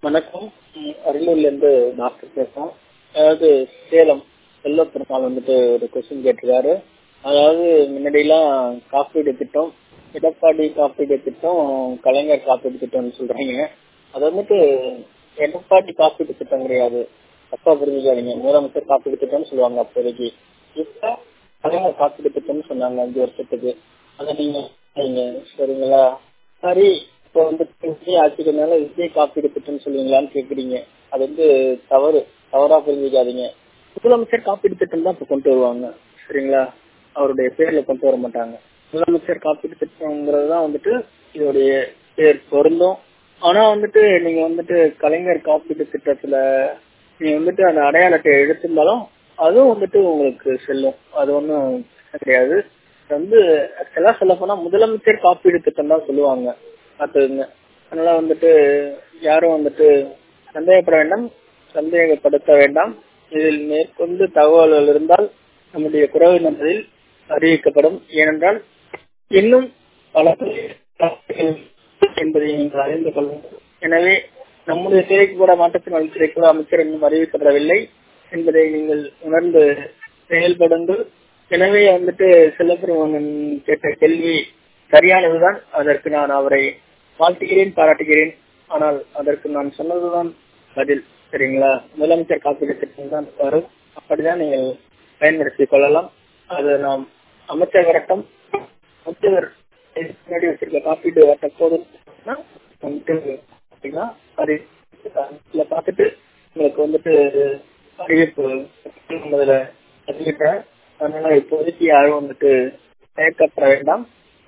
வணக்கம் ம், அரியலூர்ல இருந்து டாக்டர் பேசுறோம் அதாவது சேலம் செல்வ பெருமாள் வந்துட்டு ஒரு கொஸ்டின் கேட்டிருக்காரு அதாவது முன்னாடிலாம் காப்பீடு திட்டம் எடப்பாடி காப்பீடு திட்டம் கலைஞர் காப்பீடு திட்டம்னு சொல்றாங்க அது வந்துட்டு எடப்பாடி காப்பீடு திட்டம் கிடையாது தப்பா புரிஞ்சுக்காதீங்க முதலமைச்சர் காப்பீடு திட்டம்னு சொல்லுவாங்க அப்போதைக்கு இப்ப கலைஞர் காப்பீடு திட்டம்னு சொன்னாங்க அஞ்சு வருஷத்துக்கு அதை நீங்க நீங்க சரிங்களா சரி இப்போ வந்து விஜய் ஆட்சிக்கு மேல விஜய் காப்பீடு திட்டம்னு சொல்லுவீங்களான்னு கேக்குறீங்க அது வந்து தவறு தவறா புரிஞ்சுக்காதீங்க முதலமைச்சர் காப்பீடு திட்டம் தான் இப்ப கொண்டு வருவாங்க சரிங்களா அவருடைய பேர்ல கொண்டு வர மாட்டாங்க முதலமைச்சர் காப்பீடு திட்டம்ங்கிறது தான் வந்துட்டு இதோடைய பேர் பொருந்தும் ஆனா வந்துட்டு நீங்க வந்துட்டு கலைஞர் காப்பீடு திட்டத்துல நீங்க வந்துட்டு அந்த அடையாள அட்டையை எடுத்திருந்தாலும் அதுவும் வந்துட்டு உங்களுக்கு செல்லும் அது ஒன்றும் கிடையாது இது வந்து ஆக்சுவலா சொல்ல போனா முதலமைச்சர் காப்பீடு திட்டம் தான் சொல்லுவாங்க பார்த்துக்குங்க அதனால வந்துட்டு யாரும் வந்துட்டு சந்தேகப்பட வேண்டாம் சந்தேகப்படுத்த வேண்டாம் இதில் மேற்கொண்டு தகவல்கள் இருந்தால் நம்முடைய குறைவு நம்பரில் அறிவிக்கப்படும் ஏனென்றால் இன்னும் பல தகவல்கள் என்பதை நீங்கள் அறிந்து கொள்ளுங்கள் எனவே நம்முடைய துறைக்கு கூட மாற்றுத்திறனாளி கூட அமைச்சர் இன்னும் அறிவிக்கப்படவில்லை என்பதை நீங்கள் உணர்ந்து செயல்படுங்கள் எனவே வந்துட்டு செல்லப்பிரமணன் கேட்ட கேள்வி சரியானதுதான் அதற்கு நான் அவரை வாழ்த்துகிறேன் பாராட்டுகிறேன் ஆனால் அதற்கு நான் சொன்னதுதான் பதில் சரிங்களா முதலமைச்சர் காப்பீடு திட்டம் தான் வரும் அப்படிதான் நீங்கள் பயன்படுத்திக் கொள்ளலாம் அது நாம் அமைச்சர் வரட்டும் அமைச்சர் முன்னாடி வச்சிருக்க காப்பீடு வட்ட போதும்னா வந்துட்டு அப்படின்னா அது இதுல பார்த்துட்டு உங்களுக்கு வந்துட்டு அறிவிப்பு முதல்ல அறிவிக்கிறேன் அதனால இப்போதைக்கு யாரும் வந்துட்டு தயக்கப்பட வேண்டாம்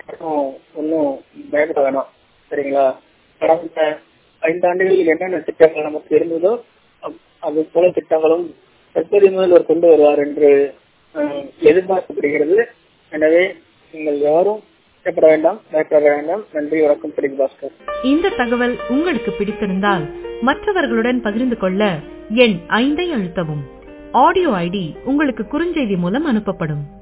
ஒன்றும் பயப்பட வேணாம் சரிங்களா கடந்த ஐந்தாண்டுகளில் என்னென்ன திட்டங்கள் நமக்கு இருந்ததோ அப்- அது போல திட்டங்களும் தற்போதைய முதல்வர் கொண்டு வருவார் என்று அஹ், எதிர்பார்க்கப்படுகிறது எனவே நீங்கள் யாரும் பயப்பட வேண்டாம் பயப்பட வேண்டாம் நன்றி வணக்கம் பிடிக்கு பாஸ்கர் இந்த தகவல் உங்களுக்கு பிடித்திருந்தால் மற்றவர்களுடன் பகிர்ந்து கொள்ள எண் ஐந்தை அழுத்தவும் ஆடியோ ஐடி உங்களுக்கு குறுஞ்செய்தி மூலம் அனுப்பப்படும்